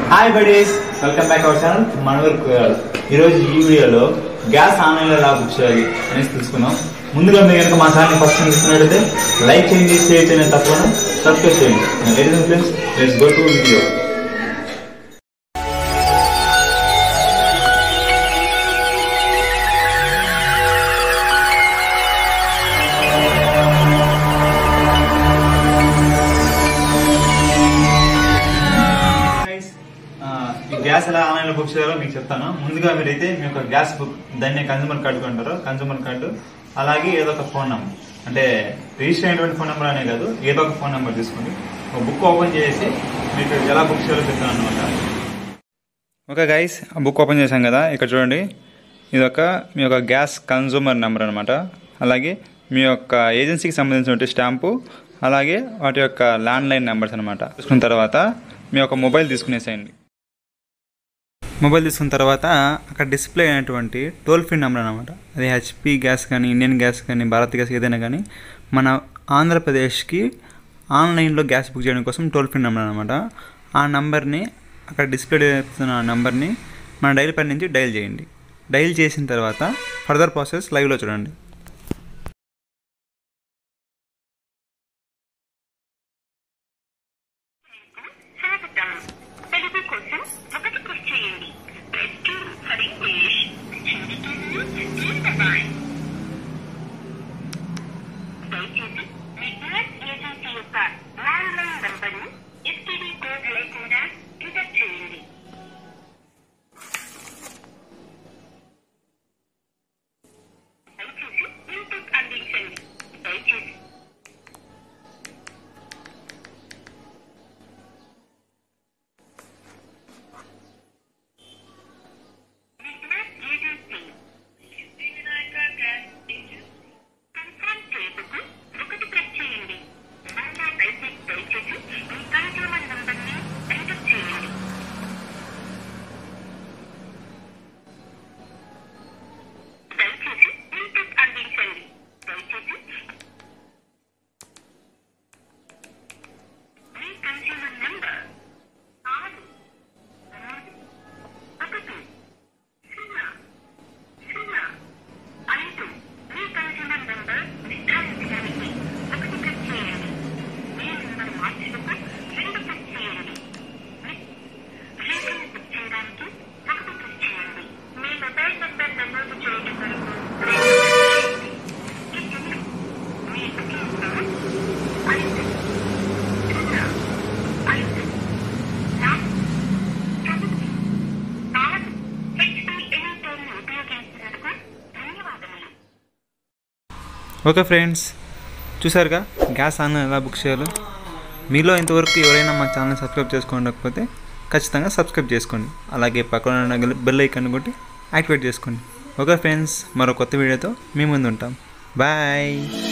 hi buddies welcome back our channel మనవర్ ఈరోజు ఈ వీడియోలో గ్యాస్ ఆన్లైన్ లో ఎలా బుక్ చేయాలి అనేసి తెలుసుకుందాం ముందుగా మీరు కనుక మా ఛానల్ ఫస్ట్ టైం చూస్తున్నట్లయితే లైక్ చేయండి షేర్ చేయండి తప్పకుండా సబ్స్క్రైబ్ చేయండి ladies and friends let's go to video Guys, ఆ, ఈ గ్యాస్ ఎలా ఆన్లైన్ లో బుక్ చేయాలో మీకు చెప్తాను ముందుగా మీరైతే మీ యొక్క గ్యాస్ బుక్ దాన్ని కన్సూమర్ కార్డు అంటారు కన్సూమర్ కార్డు అలాగే ఏదో ఒక ఫోన్ నెంబర్ అంటే రిజిస్టర్ అయినటువంటి ఫోన్ నెంబర్ అనే కాదు ఏదో ఒక ఫోన్ నెంబర్ తీసుకోండి ఒక బుక్ ఓపెన్ చేసి మీకు ఎలా బుక్ చేయాలో చెప్తాను అనమాట ఓకే గైస్ ఆ బుక్ ఓపెన్ చేశాం కదా ఇక్కడ చూడండి ఇది ఒక మీ యొక్క గ్యాస్ కన్సూమర్ నెంబర్ అనమాట అలాగే మీ యొక్క ఏజెన్సీకి సంబంధించిన స్టాంపు అలాగే వాటి యొక్క ల్యాండ్ లైన్ నెంబర్స్ అనమాట తీసుకున్న తర్వాత మీ యొక్క మొబైల్ తీసుకునేసేయండి మొబైల్ తీసుకున్న తర్వాత అక్కడ డిస్ప్లే అయినటువంటి టోల్ ఫ్రీ నెంబర్ అనమాట అది హెచ్పి గ్యాస్ కానీ ఇండియన్ గ్యాస్ కానీ భారత్ గ్యాస్ ఏదైనా కానీ మన ఆంధ్రప్రదేశ్కి ఆన్లైన్లో గ్యాస్ బుక్ చేయడం కోసం టోల్ ఫ్రీ నెంబర్ అనమాట ఆ నెంబర్ని అక్కడ డిస్ప్లే అవుతున్న నెంబర్ని మన డైల్ పై నుంచి డైల్ చేయండి డైల్ చేసిన తర్వాత ఫర్దర్ ప్రాసెస్ లైవ్లో చూడండి స్వాగతం తెలుగు కోసం ఒకటి క్లిక్ చేయండి ప్రెస్ టూ ఫర్ ఇంగ్లీష్ దయచేసి మీ గ్యాస్ ఏజెన్సీ యొక్క ల్యాండ్ లైన్ నంబర్ను ఎస్టీడీ కోడ్ లేకుండా ఎంటర్ చేయండి దయచేసి ఇన్పుట్ అందించండి దయచేసి మీ గ్యాస్ ఏజెన్సీ కన్ఫర్మ్ చేయుటకు ఒకటి ప్రెస్ చేయండి మళ్ళా దయచేసి దయచేసి మీ కన్స్యూమర్ నంబర్ని ఎంటర్ చేయండి దయచేసి ఇన్పుట్ అందించండి దయచేసి మీ కన్స్యూమర్ నంబర్ ఆరు మూడు ఒకటి సున్నా సున్నా ఐదు మీ కన్స్యూమర్ నంబర్ నిర్ధారించడానికి ఒకటి క్లిక్ చేయండి మీ నంబర్ మార్చుటకు రెండు క్లిక్ చేయండి మీ రేటును బుక్ చేయడానికి ఒకటి క్లిక్ చేయండి మీ మొబైల్ నంబర్ నమోదు చేయడం వరకు రెండు క్లిక్ చేయండి ఇప్పుడు మీ బుకింగ్ నంబర్ ఐదు సున్నా ఐదు నాలుగు తొమ్మిది నాలుగు హెచ్పి ఎనీటోని ఉపయోగించినందుకు ధన్యవాదములు ఓకే ఫ్రెండ్స్ చూసారుగా గ్యాస్ ఆన్లైన్ ఎలా బుక్ చేయాలో మీలో ఇంతవరకు ఎవరైనా మా ఛానల్ సబ్స్క్రైబ్ చేసుకోకపోతే ఖచ్చితంగా సబ్స్క్రైబ్ చేసుకోండి అలాగే పక్కన ఉన్న బెల్ ఐకాన్ కొట్టి యాక్టివేట్ చేసుకోండి ఓకే ఫ్రెండ్స్ మరో కొత్త వీడియోతో మీ ముందు ఉంటాం బాయ్